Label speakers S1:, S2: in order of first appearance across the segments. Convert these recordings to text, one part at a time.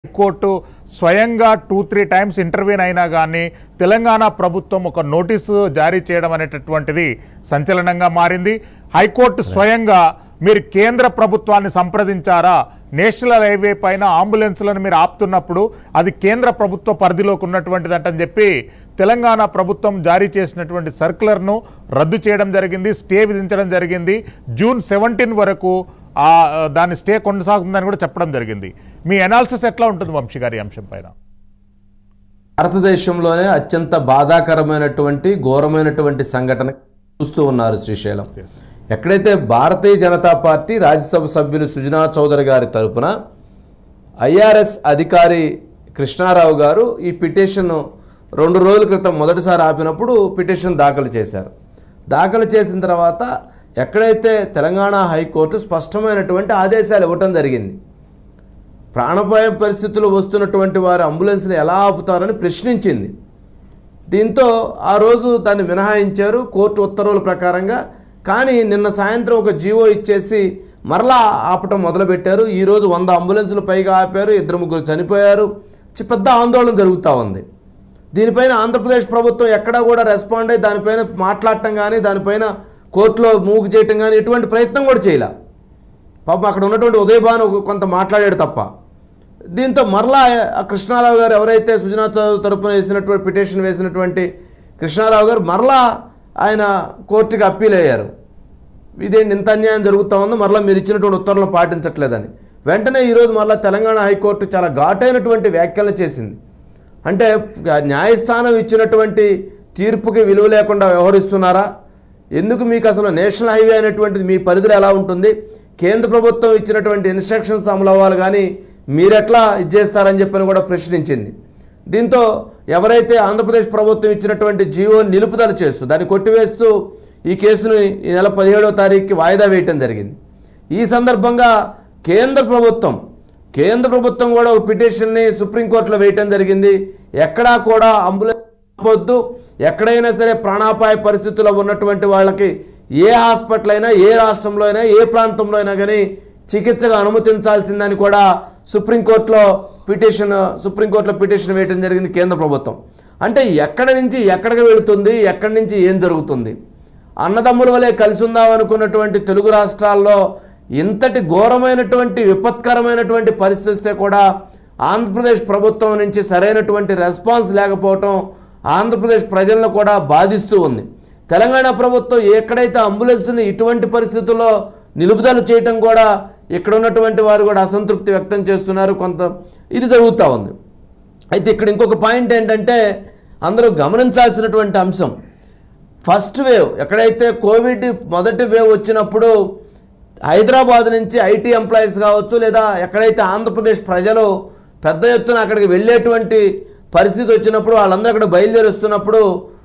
S1: High court స్వయంగా two three times intervene అయినా కానీ తెలంగాణ ప్రభుత్వం ఒక నోటీసు జారీ చేయడం అనేటటువంటిది సంచలనంగా మారింది హైకోర్టు స్వయంగా మీరు కేంద్ర ప్రభుత్వాన్ని సంప్రదించారా నేషనల్ హైవే పైన అంబులెన్స్లను మీరు ఆపుతున్నప్పుడు అది కేంద్ర ప్రభుత్వ పరిధిలోకి ఉన్నటువంటిదంటని చెప్పి తెలంగాణ ప్రభుత్వం జారీ చేసినటువంటి సర్కులర్ను రద్దు చేయడం జరిగింది స్టే విధించడం జరిగింది జూన్ సెవెంటీన్ వరకు ఆ దాని స్టే కొనసాగుతుందని కూడా చెప్పడం జరిగింది మీ అనాలిసిస్ ఎట్లా ఉంటుంది వంశీ గారి ఈ అంశం పైన
S2: భారతదేశంలోనే అత్యంత బాధాకరమైనటువంటి ఘోరమైనటువంటి సంఘటన చూస్తూ ఉన్నారు శ్రీశైలం ఎక్కడైతే భారతీయ జనతా పార్టీ రాజ్యసభ సభ్యులు సుజనా చౌదరి గారి తరపున ఐఆర్ఎస్ అధికారి కృష్ణారావు గారు ఈ పిటిషన్ రెండు రోజుల క్రితం మొదటిసారి ఆపినప్పుడు పిటిషన్ దాఖలు చేశారు దాఖలు చేసిన తర్వాత ఎక్కడైతే తెలంగాణ హైకోర్టు స్పష్టమైనటువంటి ఆదేశాలు ఇవ్వటం జరిగింది ప్రాణాపాయ పరిస్థితులు వస్తున్నటువంటి వారు అంబులెన్స్ని ఎలా ఆపుతారని ప్రశ్నించింది దీంతో ఆ రోజు దాన్ని మినహాయించారు కోర్టు ఉత్తర్వుల ప్రకారంగా కానీ నిన్న సాయంత్రం ఒక జీవో ఇచ్చేసి మరలా ఆపటం మొదలుపెట్టారు ఈరోజు వంద అంబులెన్సులు పైగా ఆపారు ఇద్దరు ముగ్గురు చనిపోయారు చి- పెద్ద ఆందోళన జరుగుతూ ఉంది దీనిపైన ఆంధ్రప్రదేశ్ ప్రభుత్వం ఎక్కడా కూడా రెస్పాండ్ అయ్యి దానిపైన మాట్లాడటం కానీ దానిపైన కోర్టులో మూవ్ చేయటం కానీ ఎటువంటి ప్రయత్నం కూడా చేయలే పాపం అక్కడ ఉన్నటువంటి ఉదయభాను కొంత మాట్లాడాడు తప్ప దీంతో మరలా ఆ కృష్ణారావు గారు ఎవరైతే సుజనా చౌదరి తరపున వేసినటువంటి పిటిషన్ వేసినటువంటి కృష్ణారావు గారు మరలా ఆయన కోర్టుకి అప్పీల్ అయ్యారు ఇదేంటి ఇంత అన్యాయం జరుగుతూ ఉందో మరలా మీరు ఇచ్చినటువంటి ఉత్తర్వులను పాటించట్లేదని వెంటనే ఈరోజు మరలా తెలంగాణ హైకోర్టు చాలా ఘాటైనటువంటి వ్యాఖ్యలు చేసింది అంటే న్యాయస్థానం ఇచ్చినటువంటి తీర్పుకి విలువ లేకుండా వ్యవహరిస్తున్నారా ఎందుకు మీకు అసలు నేషనల్ హైవే అనేటువంటిది మీ పరిధిలో ఎలా ఉంటుంది కేంద్ర ప్రభుత్వం ఇచ్చినటువంటి ఇన్స్ట్రక్షన్స్ అమలు అవ్వాలి కానీ మీరెట్లా ఇది చేస్తారని చెప్పని కూడా ప్రశ్నించింది దీంతో ఎవరైతే ఆంధ్రప్రదేశ్ ప్రభుత్వం ఇచ్చినటువంటి జీవో నిలుపుదల చేస్తూ దాన్ని కొట్టివేస్తూ ఈ కేసును ఈ నెల పదిహేడవ తారీఖుకి వాయిదా వేయటం జరిగింది ఈ సందర్భంగా కేంద్ర ప్రభుత్వం కేంద్ర ప్రభుత్వం కూడా ఒక పిటిషన్ని సుప్రీంకోర్టులో వేయటం జరిగింది ఎక్కడా కూడా అంబులెన్స్ ఆపొద్దు ఎక్కడైనా సరే ప్రాణాపాయ పరిస్థితుల్లో ఉన్నటువంటి వాళ్ళకి ఏ హాస్పిటల్ అయినా ఏ రాష్ట్రంలో అయినా ఏ ప్రాంతంలో అయినా కానీ చికిత్సగా అనుమతించాల్సిందని కూడా సుప్రీంకోర్టులో పిటిషన్ సుప్రీంకోర్టులో పిటిషన్ వేయడం జరిగింది కేంద్ర ప్రభుత్వం అంటే ఎక్కడి నుంచి ఎక్కడికి వెళుతుంది ఎక్కడి నుంచి ఏం జరుగుతుంది అన్నదమ్ముల వలె కలిసి ఉందాం అనుకున్నటువంటి తెలుగు రాష్ట్రాల్లో ఇంతటి ఘోరమైనటువంటి విపత్కరమైనటువంటి పరిస్థితి వస్తే కూడా ఆంధ్రప్రదేశ్ ప్రభుత్వం నుంచి సరైనటువంటి రెస్పాన్స్ లేకపోవటం ఆంధ్రప్రదేశ్ ప్రజలను కూడా బాధిస్తూ ఉంది తెలంగాణ ప్రభుత్వం ఎక్కడైతే అంబులెన్స్ని ఇటువంటి పరిస్థితుల్లో నిలుపుదల చేయటం కూడా ఇక్కడ ఉన్నటువంటి వారు కూడా అసంతృప్తి వ్యక్తం చేస్తున్నారు కొంత ఇది జరుగుతూ ఉంది అయితే ఇక్కడ ఇంకొక పాయింట్ ఏంటంటే అందరూ గమనించాల్సినటువంటి అంశం ఫస్ట్ వేవ్ ఎక్కడైతే కోవిడ్ మొదటి వేవ్ వచ్చినప్పుడు హైదరాబాద్ నుంచి ఐటీ ఎంప్లాయీస్ కావచ్చు లేదా ఎక్కడైతే ఆంధ్రప్రదేశ్ ప్రజలు పెద్ద ఎత్తున అక్కడికి వెళ్ళేటువంటి పరిస్థితి వచ్చినప్పుడు వాళ్ళందరూ అక్కడ బయలుదేరి వస్తున్నప్పుడు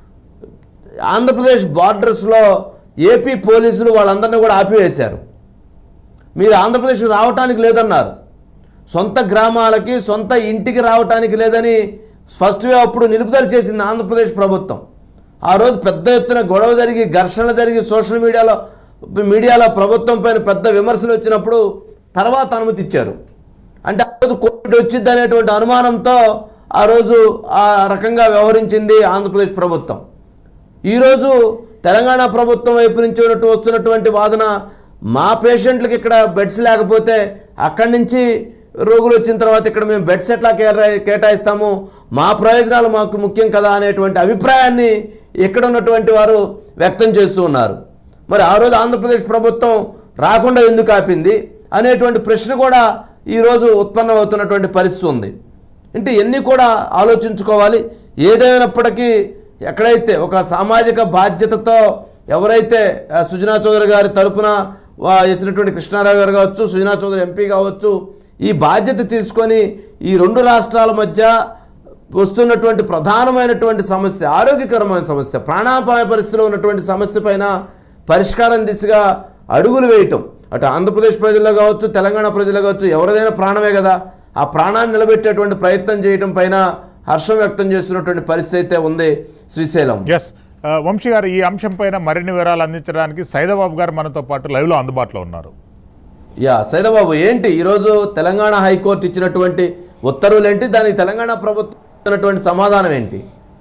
S2: ఆంధ్రప్రదేశ్ బార్డర్స్లో ఏపీ పోలీసులు వాళ్ళందరినీ కూడా ఆపివేశారు మీరు ఆంధ్రప్రదేశ్కి రావటానికి లేదన్నారు సొంత గ్రామాలకి సొంత ఇంటికి రావటానికి లేదని ఫస్ట్ వే అప్పుడు నిలుపుదల చేసింది ఆంధ్రప్రదేశ్ ప్రభుత్వం ఆ రోజు పెద్ద ఎత్తున గొడవ జరిగి ఘర్షణ జరిగి సోషల్ మీడియాలో మీడియాలో ప్రభుత్వం పైన పెద్ద విమర్శలు వచ్చినప్పుడు తర్వాత అనుమతి ఇచ్చారు అంటే ఆ రోజు కోవిడ్ వచ్చింది అనేటువంటి అనుమానంతో ఆ రోజు ఆ రకంగా వ్యవహరించింది ఆంధ్రప్రదేశ్ ప్రభుత్వం ఈరోజు తెలంగాణ ప్రభుత్వం వైపు నుంచి ఉన్నట్టు వస్తున్నటువంటి వాదన మా పేషెంట్లకు ఇక్కడ బెడ్స్ లేకపోతే అక్కడి నుంచి రోగులు వచ్చిన తర్వాత ఇక్కడ మేము బెడ్స్ ఎట్లా కేటా- కేటాయిస్తాము మా ప్రయోజనాలు మాకు ముఖ్యం కదా అనేటువంటి అభిప్రాయాన్ని ఇక్కడ ఉన్నటువంటి వారు వ్యక్తం చేస్తూ ఉన్నారు మరి ఆ రోజు ఆంధ్రప్రదేశ్ ప్రభుత్వం రాకుండా ఎందుకు ఆపింది అనేటువంటి ప్రశ్న కూడా ఈరోజు ఉత్పన్నమవుతున్నటువంటి పరిస్థితి ఉంది అంటే ఇవన్నీ కూడా ఆలోచించుకోవాలి ఏదైనప్పటికీ ఎక్కడైతే ఒక సామాజిక బాధ్యతతో ఎవరైతే ఆ, సుజనా చౌదరి గారి తరపున వా- వేసినటువంటి కృష్ణారావు గారు కావచ్చు సుజనా చౌదరి ఎంపీ కావచ్చు ఈ బాధ్యత తీసుకొని ఈ రెండు రాష్ట్రాల మధ్య వస్తున్నటువంటి ప్రధానమైనటువంటి సమస్య ఆరోగ్యకరమైన సమస్య ప్రాణాపాయ పరిస్థితిలో ఉన్నటువంటి సమస్య పైన పరిష్కారం దిశగా అడుగులు వేయటం అటు ఆంధ్రప్రదేశ్ ప్రజల్లో కావచ్చు తెలంగాణ ప్రజల్లో కావచ్చు ఎవరిదైనా ప్రాణమే కదా ఆ ప్రాణాన్ని నిలబెట్టేటువంటి ప్రయత్నం చేయటం పైన హర్షం వ్యక్తం చేస్తున్నటువంటి పరిస్థితి అయితే ఉంది శ్రీశైలం
S1: ఎస్ వంశీ గారు ఈ అంశం పైన మరిన్ని వివరాలు అందించడానికి సైదాబాబు గారు మనతో పాటు లైవ్ లో అందుబాటులో ఉన్నారు
S2: యా సైదబాబు ఏంటి ఈరోజు తెలంగాణ హైకోర్టు ఇచ్చినటువంటి ఉత్తర్వులు ఏంటి దానికి తెలంగాణ ప్రభుత్వం ఇస్తున్నటువంటి సమాధానం ఏంటి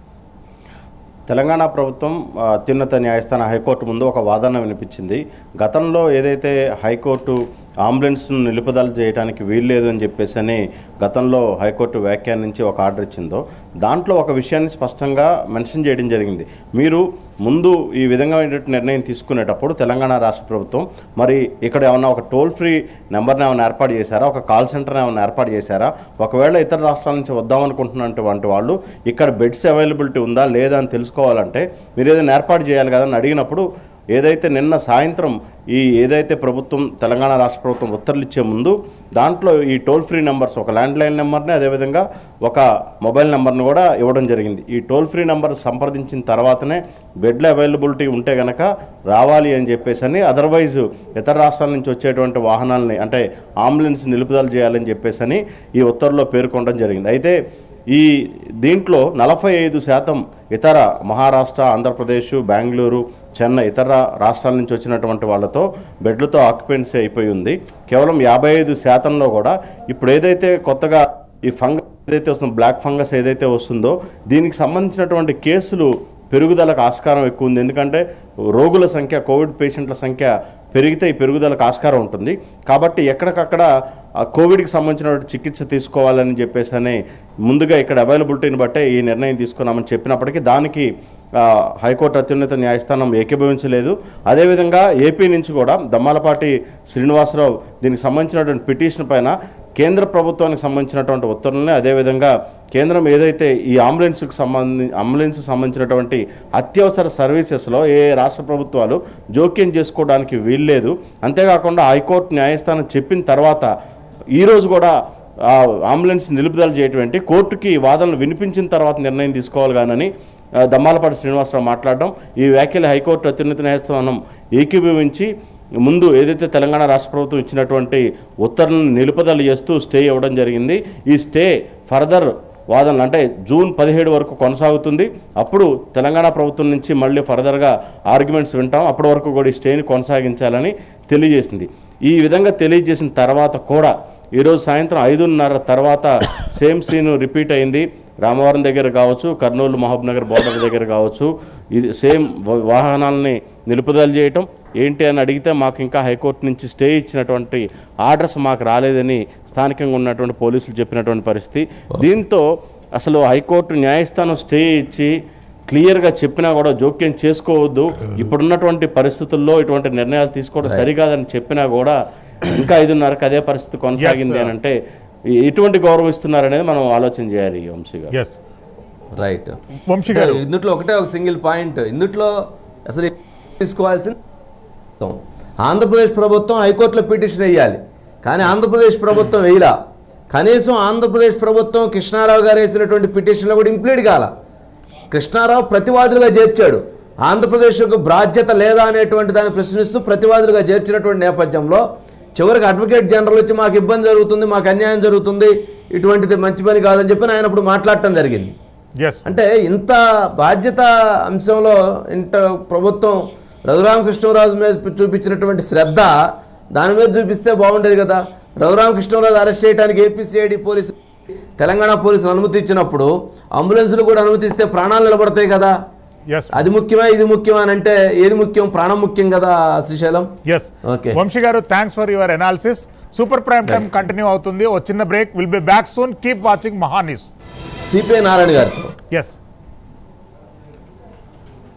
S3: తెలంగాణ ప్రభుత్వం ఆ, అత్యున్నత న్యాయస్థాన హైకోర్టు ముందు ఒక వాదన వినిపించింది గతంలో ఏదైతే హైకోర్టు అంబులెన్స్ను నిలుపుదల చేయడానికి వీల్లేదు అని చెప్పేసి అని గతంలో హైకోర్టు వ్యాఖ్యానించి ఒక ఆర్డర్ ఇచ్చిందో దాంట్లో ఒక విషయాన్ని స్పష్టంగా మెన్షన్ చేయడం జరిగింది మీరు ముందు ఈ విధంగా నిర్ణయం తీసుకునేటప్పుడు తెలంగాణ రాష్ట్ర ప్రభుత్వం మరి ఇక్కడ ఏమన్నా ఒక టోల్ ఫ్రీ నెంబర్ని ఏమైనా ఏర్పాటు చేశారా ఒక కాల్ సెంటర్ని ఏమైనా ఏర్పాటు చేశారా ఒకవేళ ఇతర రాష్ట్రాల నుంచి వద్దామనుకుంటున్నటువంటి వాళ్ళు ఇక్కడ బెడ్స్ అవైలబిలిటీ ఉందా లేదా అని తెలుసుకోవాలంటే మీరు ఏదైనా ఏర్పాటు చేయాలి కదా అని అడిగినప్పుడు ఏదైతే నిన్న సాయంత్రం ఈ ఏదైతే ప్రభుత్వం తెలంగాణ రాష్ట్ర ప్రభుత్వం ఉత్తర్వులు ఇచ్చే ముందు దాంట్లో ఈ టోల్ ఫ్రీ నెంబర్స్ ఒక ల్యాండ్ లైన్ నెంబర్ని అదేవిధంగా ఒక మొబైల్ నెంబర్ని కూడా ఇవ్వడం జరిగింది ఈ టోల్ ఫ్రీ నెంబర్ సంప్రదించిన తర్వాతనే బెడ్ల అవైలబిలిటీ ఉంటే గనక రావాలి అని చెప్పేసి అని అదర్వైజ్ ఇతర రాష్ట్రాల నుంచి వచ్చేటువంటి వాహనాలని అంటే అంబులెన్స్ నిలుపుదల చేయాలని చెప్పేసి అని ఈ ఉత్తర్వులో పేర్కొనడం జరిగింది అయితే ఈ దీంట్లో నలభై ఐదు శాతం ఇతర మహారాష్ట్ర ఆంధ్రప్రదేశ్ బెంగళూరు చెన్నై ఇతర రాష్ట్రాల నుంచి వచ్చినటువంటి వాళ్ళతో బెడ్లతో ఆక్యుపెన్సీ అయిపోయి ఉంది కేవలం యాభై ఐదు శాతంలో కూడా ఇప్పుడు ఏదైతే కొత్తగా ఈ ఫంగస్ ఏదైతే వస్తుందో బ్లాక్ ఫంగస్ ఏదైతే వస్తుందో దీనికి సంబంధించినటువంటి కేసులు పెరుగుదలకు ఆస్కారం ఎక్కువ ఉంది ఎందుకంటే రోగుల సంఖ్య కోవిడ్ పేషెంట్ల సంఖ్య పెరిగితే ఈ పెరుగుదలకు ఆస్కారం ఉంటుంది కాబట్టి ఎక్కడికక్కడ ఆ కోవిడ్కి సంబంధించిన చికిత్స తీసుకోవాలని చెప్పేసి అని ముందుగా ఇక్కడ అవైలబిలిటీని బట్టే ఈ నిర్ణయం తీసుకున్నామని చెప్పినప్పటికీ దానికి ఆ, హైకోర్టు అత్యున్నత న్యాయస్థానం ఏకీభవించలేదు అదేవిధంగా ఏపీ నుంచి కూడా దమ్మాలపాటి శ్రీనివాసరావు దీనికి సంబంధించినటువంటి పిటిషన్ పైన కేంద్ర ప్రభుత్వానికి సంబంధించినటువంటి ఉత్తర్వులని అదేవిధంగా కేంద్రం ఏదైతే ఈ అంబులెన్స్కి సంబంధి అంబులెన్స్ సంబంధించినటువంటి అత్యవసర సర్వీసెస్లో ఏ రాష్ట్ర ప్రభుత్వాలు జోక్యం చేసుకోవడానికి వీల్లేదు అంతేకాకుండా హైకోర్టు న్యాయస్థానం చెప్పిన తర్వాత ఈరోజు కూడా ఆ అంబులెన్స్ నిలుపుదల చేయటువంటి కోర్టుకి వాదనలు వినిపించిన తర్వాత నిర్ణయం తీసుకోవాలి కానని ఆ, దమ్మాలపాటి శ్రీనివాసరావు మాట్లాడడం ఈ వ్యాఖ్యలు హైకోర్టు అత్యున్నత న్యాయస్థానం ఏకీభవించి ముందు ఏదైతే తెలంగాణ రాష్ట్ర ప్రభుత్వం ఇచ్చినటువంటి ఉత్తర్వులను నిలుపుదల చేస్తూ స్టే ఇవ్వడం జరిగింది ఈ స్టే ఫర్దర్ వాదనలు అంటే జూన్ పదిహేడు వరకు కొనసాగుతుంది అప్పుడు తెలంగాణ ప్రభుత్వం నుంచి మళ్ళీ ఫర్దర్గా ఆర్గ్యుమెంట్స్ వింటాం అప్పటి వరకు కూడా ఈ స్టేని కొనసాగించాలని తెలియజేసింది ఈ విధంగా తెలియజేసిన తర్వాత కూడా ఈరోజు సాయంత్రం ఐదున్నర తర్వాత సేమ్ సీన్ రిపీట్ అయింది రామవరం దగ్గర కావచ్చు కర్నూలు మహబూబ్ నగర్ బోర్డర్ దగ్గర కావచ్చు ఇది సేమ్ వా- వాహనాలని నిలుపుదల చేయటం ఏంటి అని అడిగితే మాకు ఇంకా హైకోర్టు నుంచి స్టే ఇచ్చినటువంటి ఆర్డర్స్ మాకు రాలేదని స్థానికంగా ఉన్నటువంటి పోలీసులు చెప్పినటువంటి పరిస్థితి దీంతో అసలు హైకోర్టు న్యాయస్థానం స్టే ఇచ్చి క్లియర్గా చెప్పినా కూడా జోక్యం చేసుకోవద్దు ఇప్పుడున్నటువంటి పరిస్థితుల్లో ఇటువంటి నిర్ణయాలు తీసుకోవడం సరికాదని చెప్పినా కూడా ఇంకా ఐదున్నరకు అదే పరిస్థితి కొనసాగింది అని అంటే ఎటువంటి గౌరవం ఇస్తున్నారు అనేది మనం ఆలోచన చేయాలి వంశీ గారు
S1: ఎస్
S2: రైట్
S1: వంశీ గారు
S2: ఇందుట్లో ఒకటే ఒక సింగిల్ పాయింట్ ఇందుట్లో అసలు తీసుకోవాల్సింది ప్రభుత్వం. ఆంధ్రప్రదేశ్ ప్రభుత్వం హైకోర్టులో పిటిషన్ వేయాలి కానీ ఆంధ్రప్రదేశ్ ప్రభుత్వం వేయలా కనీసం ఆంధ్రప్రదేశ్ ప్రభుత్వం కృష్ణారావు గారు వేసినటువంటి పిటిషన్లో కూడా ఇంప్లీడ్ కాల కృష్ణారావు ప్రతివాదులుగా చేర్చాడు ఆంధ్రప్రదేశ్ యొక్క బాధ్యత లేదా అనేటువంటి దాన్ని ప్రశ్నిస్తూ ప్రతివాదులుగా చేర్చినటువంటి నేపథ్యంలో చివరికి అడ్వకేట్ జనరల్ వచ్చి మాకు ఇబ్బంది జరుగుతుంది మాకు అన్యాయం జరుగుతుంది ఇటువంటిది మంచి పని కాదని చెప్పి ఆయన ఇప్పుడు మాట్లాడటం జరిగింది
S1: ఎస్
S2: అంటే ఇంత బాధ్యత అంశంలో ఇంత ప్రభుత్వం రఘురామకృష్ణరాజు మీద చూపించినటువంటి శ్రద్ధ దాని మీద చూపిస్తే బాగుండేది కదా రఘురామకృష్ణరాజు అరెస్ట్ చేయడానికి ఏపీసీఐడి పోలీసు తెలంగాణ పోలీసులు అనుమతి ఇచ్చినప్పుడు అంబులెన్సులు కూడా అనుమతిస్తే ప్రాణాలు నిలబడతాయి కదా
S1: ఎస్
S2: అది ముఖ్యమా ఇది ముఖ్యమా అని అంటే ఏది ముఖ్యం ప్రాణం ముఖ్యం కదా శ్రీశైలం
S1: ఎస్
S2: Okay.
S1: వంశీ గారు thanks for your analysis super prime time continue అవుతుంది ఓ చిన్న break will be back soon keep watching Maha news
S2: CPI Narayana గారితో
S1: ఎస్